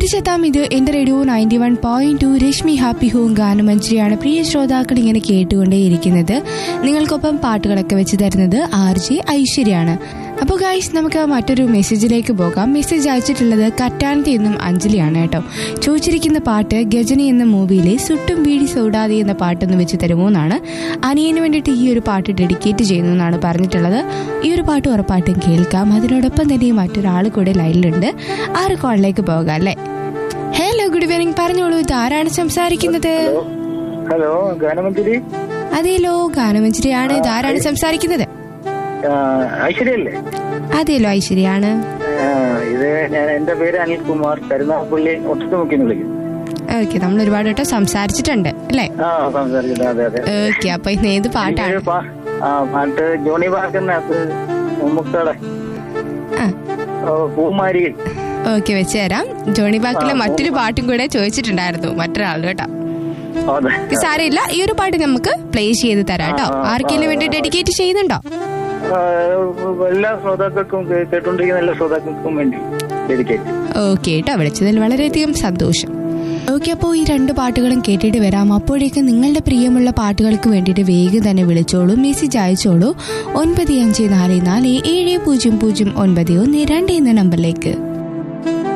തിരിച്ചെത്താം ഇത് എന്റെ radio ninety one point two Rashmi happy home ഗാനമഞ്ജരിയാണ് പ്രിയ ശ്രോതാക്കൾ ഇങ്ങനെ കേട്ടുകൊണ്ടേയിരിക്കുന്നത് നിങ്ങൾക്കൊപ്പം പാട്ടുകളൊക്കെ വെച്ച് തരുന്നത് ആർ ജെ ഐശ്വര്യാണ് അപ്പോൾ ഗായ്സ് നമുക്ക് മറ്റൊരു മെസ്സേജിലേക്ക് പോകാം മെസ്സേജ് അയച്ചിട്ടുള്ളത് കറ്റാനത്തി എന്നും അഞ്ജലിയാണ് കേട്ടോ ചോദിച്ചിരിക്കുന്ന പാട്ട് ഗജനി എന്ന മൂവിയിലെ സുട്ടും വീടി സോടാതെ എന്ന പാട്ടൊന്ന് വെച്ച് തരുമോ എന്നാണ് അനിയന് വേണ്ടിയിട്ട് ഈ ഒരു പാട്ട് ഡെഡിക്കേറ്റ് ചെയ്യുന്നു എന്നാണ് പറഞ്ഞിട്ടുള്ളത് ഈ ഒരു പാട്ട് ഉറപ്പായിട്ടും കേൾക്കാം അതിനോടൊപ്പം തന്നെ മറ്റൊരാൾ കൂടെ ലൈനിലുണ്ട് ആ ഒരു കോളിലേക്ക് പോകാം അല്ലേ ഹലോ ഗുഡ് ഈവനിങ് പറഞ്ഞോളൂ ഇത് ആരാണ് സംസാരിക്കുന്നത് ഹലോ ഗാനമഞ്ജരി അതേലോ ഗാനമഞ്ജരിയാണ് ഇത് ആരാണ് സംസാരിക്കുന്നത് ഐശ്വര്യല്ലേ അതേലോ ഐശ്വര്യാണ് ആ, ഇത് ഞാൻ എന്റെ പേര് അനിൽകുമാർ കരുനാഗപ്പള്ളി ഒട്ടത്തുമുക്കിന്ന് വിളിക്കുന്നു ഓക്കെ നമ്മൾ ഒരുപാട് വട്ടം സംസാരിച്ചിട്ടുണ്ട് അല്ലേ ആ സംസാരിക്കുന്നത് അതെ അതെ ഓക്കെ അപ്പൊ ഇന്ന് ഏത് പാട്ടാണ് എനിക്കൊരു പാ- ആ പാട്ട് ജോണി വാക്കറിനകത്ത് മുക്കടെ ആ പൂമാരിയിൽ ഓക്കെ വെച്ച് തരാം ജോണി ബാക്കിലെ മറ്റൊരു പാട്ടും കൂടെ ചോദിച്ചിട്ടുണ്ടായിരുന്നു മറ്റൊരാൾ കേട്ടോ അതെ സാരമില്ല ഈ ഒരു പാട്ട് നമുക്ക് പ്ലേ ചെയ്ത് തരാം കേട്ടോ ആ, ആ, ആർക്കെങ്കിലും വേണ്ടി ഡെഡിക്കേറ്റ് ചെയ്യുന്നുണ്ടോ ആ, എല്ലാ ശ്രോതാക്കൾക്കും കേ- കേട്ടുകൊണ്ടിരിക്കുന്ന എല്ലാ ശ്രോതാക്കൾക്കും വേണ്ടി ഡെഡിക്കേറ്റ് ഓക്കെ കേട്ടോ വിളിച്ചതിൽ വളരെയധികം സന്തോഷം ഓക്കെ അപ്പോൾ ഈ രണ്ട് പാട്ടുകളും കേട്ടിട്ട് വരാം അപ്പോഴേക്ക് നിങ്ങളുടെ പ്രിയമുള്ള പാട്ടുകൾക്ക് വേണ്ടിയിട്ട് വേഗം തന്നെ വിളിച്ചോളൂ മെസ്സേജ് അയച്ചോളൂ ഒൻപത് അഞ്ച് നാല് നാല് ഏഴ് പൂജ്യം പൂജ്യം ഒൻപത് ഒന്ന് രണ്ട് എന്ന നമ്പറിലേക്ക്